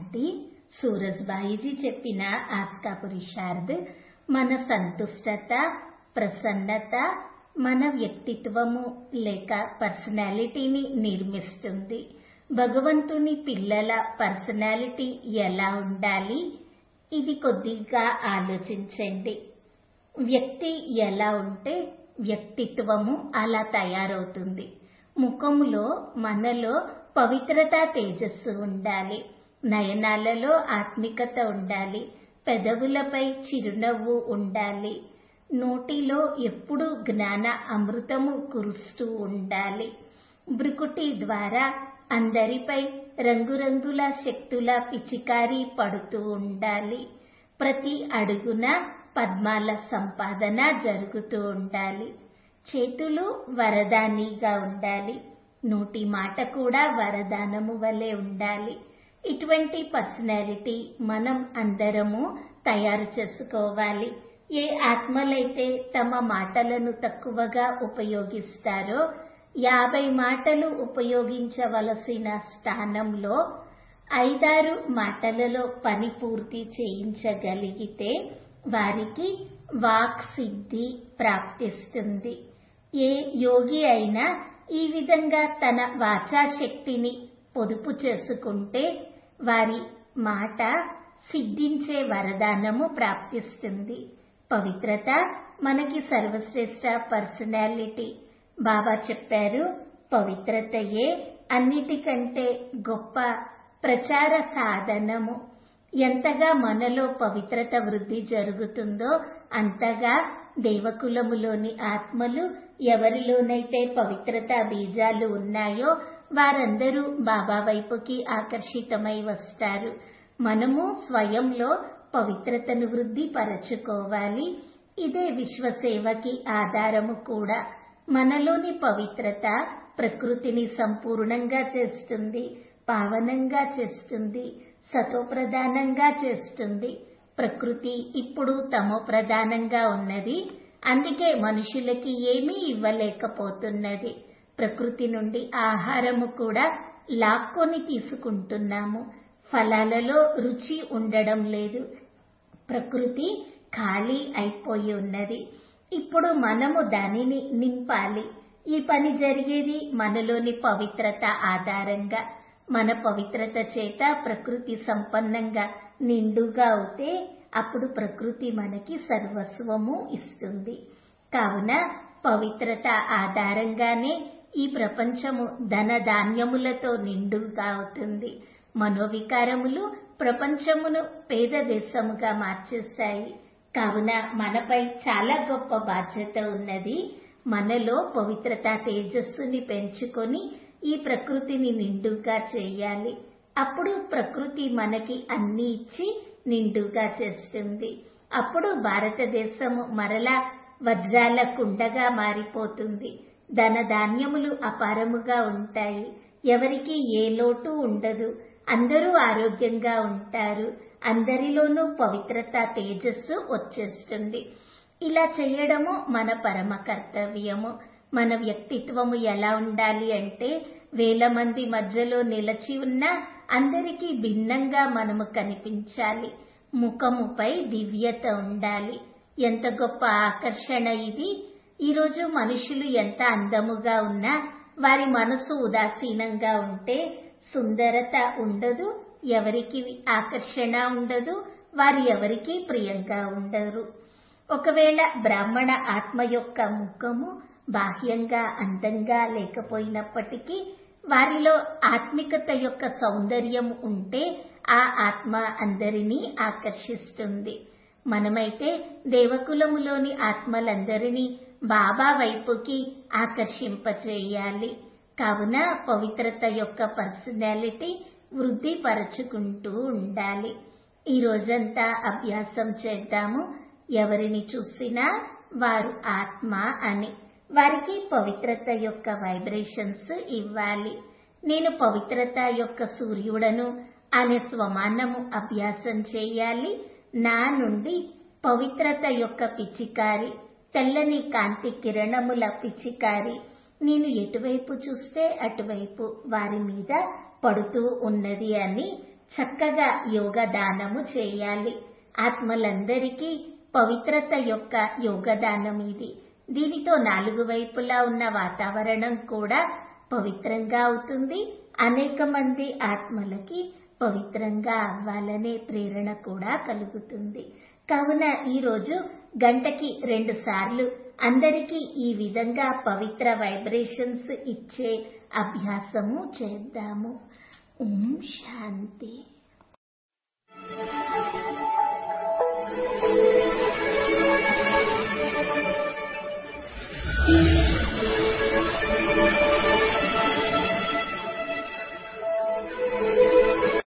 శాంతి సూరజ్బాయిజీ చెప్పిన ఆస్కా పురుషార్థ్ మన సంతుష్టత ప్రసన్నత మన వ్యక్తిత్వము లేక పర్సనాలిటీని నిర్మిస్తుంది భగవంతుని పిల్లల పర్సనాలిటీ ఎలా ఉండాలి ఇది కొద్దిగా ఆలోచించండి వ్యక్తి ఎలా ఉంటే వ్యక్తిత్వము అలా తయారవుతుంది ముఖములో మనలో పవిత్రత తేజస్సు ఉండాలి నయనాలలో ఆత్మికత ఉండాలి పెదవులపై చిరునవ్వు ఉండాలి నోటిలో ఎప్పుడు జ్ఞాన అమృతము కురుస్తూ ఉండాలి బ్రుకుటి ద్వారా అందరిపై రంగురంగుల శక్తుల పిచికారి పడుతూ ఉండాలి ప్రతి అడుగున పద్మాల సంపాదన జరుగుతూ ఉండాలి చేతులు వరదానిగా ఉండాలి నోటి మాట కూడా వరదానము వలె ఉండాలి ఇటువంటి పర్సనాలిటీ మనం అందరము తయారు చేసుకోవాలి ఏ ఆత్మలైతే తమ మాటలను తక్కువగా ఉపయోగిస్తారో యాభై మాటలు ఉపయోగించవలసిన స్థానంలో ఐదారు మాటలలో పని పూర్తి చేయించగలిగితే వారికి వాక్ సిద్ధి ప్రాప్తిస్తుంది ఏ యోగి అయినా ఈ విధంగా తన వాచాశక్తిని పొదుపు చేసుకుంటే వారి మాట సిద్ధించే వరదానము ప్రాప్తిస్తుంది పవిత్రత మనకి సర్వశ్రేష్ట పర్సనాలిటీ బాబా చెప్పారు పవిత్రతయే అన్నిటికంటే గొప్ప ప్రచార సాధనము ఎంతగా మనలో పవిత్రత వృద్ధి జరుగుతుందో అంతగా దేవకులములోని ఆత్మలు ఎవరిలోనైతే పవిత్రత బీజాలు ఉన్నాయో వారందరూ బాబా వైపుకి ఆకర్షితమై వస్తారు మనము స్వయంలో పవిత్రతను వృద్ధి పరచుకోవాలి ఇదే విశ్వసేవకి ఆధారము కూడా మనలోని పవిత్రత ప్రకృతిని సంపూర్ణంగా చేస్తుంది పావనంగా చేస్తుంది సతోప్రధానంగా చేస్తుంది ప్రకృతి ఇప్పుడు తమో ప్రధానంగా ఉన్నది అందుకే మనుషులకి ఏమీ ఇవ్వలేకపోతున్నది ప్రకృతి నుండి ఆహారము కూడా లాక్కొని తీసుకుంటున్నాము ఫలాలలో రుచి ఉండడం లేదు ప్రకృతి ఖాళీ అయిపోయి ఉన్నది ఇప్పుడు మనము దానిని నింపాలి ఈ పని జరిగేది మనలోని పవిత్రత ఆధారంగా మన పవిత్రత చేత ప్రకృతి సంపన్నంగా నిండుగా అవుతే అప్పుడు ప్రకృతి మనకి సర్వస్వము ఇస్తుంది కావున పవిత్రత ఆధారంగానే ఈ ప్రపంచము ధన ధాన్యములతో నిండుగా అవుతుంది మనోవికారములు ప్రపంచమును పేద దేశముగా మార్చేశాయి కావున మనపై చాలా గొప్ప బాధ్యత ఉన్నది మనలో పవిత్రత తేజస్సుని పెంచుకొని ఈ ప్రకృతిని నిండుగా చేయాలి అప్పుడు ప్రకృతి మనకి అన్ని ఇచ్చి నిండుగా చేస్తుంది అప్పుడు భారతదేశము మరలా వజ్రాల కుండగా మారిపోతుంది ధన ధాన్యములు అపారముగా ఉంటాయి ఎవరికి ఏ లోటు ఉండదు అందరూ ఆరోగ్యంగా ఉంటారు అందరిలోనూ పవిత్రత తేజస్సు వచ్చేస్తుంది ఇలా చేయడము మన పరమ కర్తవ్యము మన వ్యక్తిత్వము ఎలా ఉండాలి అంటే వేల మంది మధ్యలో నిలచి ఉన్న అందరికీ భిన్నంగా మనము కనిపించాలి ముఖముపై దివ్యత ఉండాలి ఎంత గొప్ప ఆకర్షణ ఇది ఈరోజు మనుషులు ఎంత అందముగా ఉన్నా వారి మనసు ఉదాసీనంగా ఉంటే సుందరత ఉండదు ఎవరికి ఆకర్షణ ఉండదు వారు ఎవరికి ప్రియంగా ఉండరు ఒకవేళ బ్రాహ్మణ ఆత్మ యొక్క ముఖము బాహ్యంగా అందంగా లేకపోయినప్పటికీ వారిలో ఆత్మికత యొక్క సౌందర్యం ఉంటే ఆ ఆత్మ అందరినీ ఆకర్షిస్తుంది మనమైతే దేవకులములోని ఆత్మలందరినీ బాబా వైపుకి ఆకర్షింపచేయాలి కావున పవిత్రత యొక్క పర్సనాలిటీ వృద్ధి పరచుకుంటూ ఉండాలి ఈ రోజంతా అభ్యాసం చేద్దాము ఎవరిని చూసినా వారు ఆత్మ అని వారికి పవిత్రత యొక్క వైబ్రేషన్స్ ఇవ్వాలి నేను పవిత్రత యొక్క సూర్యుడను అనే స్వమానము అభ్యాసం చేయాలి నా నుండి పవిత్రత యొక్క పిచికారి తెల్లని కాంతి కిరణముల పిచికారి నేను ఎటువైపు చూస్తే అటువైపు వారి మీద పడుతూ ఉన్నది అని చక్కగా యోగదానము చేయాలి ఆత్మలందరికీ పవిత్రత యొక్క యోగదానం ఇది దీనితో నాలుగు వైపులా ఉన్న వాతావరణం కూడా పవిత్రంగా అవుతుంది అనేక మంది ఆత్మలకి పవిత్రంగా అవ్వాలనే ప్రేరణ కూడా కలుగుతుంది కావున ఈరోజు గంటకి రెండు సార్లు అందరికీ ఈ విధంగా పవిత్ర వైబ్రేషన్స్ ఇచ్చే అభ్యాసము చేద్దాము ఓం శాంతి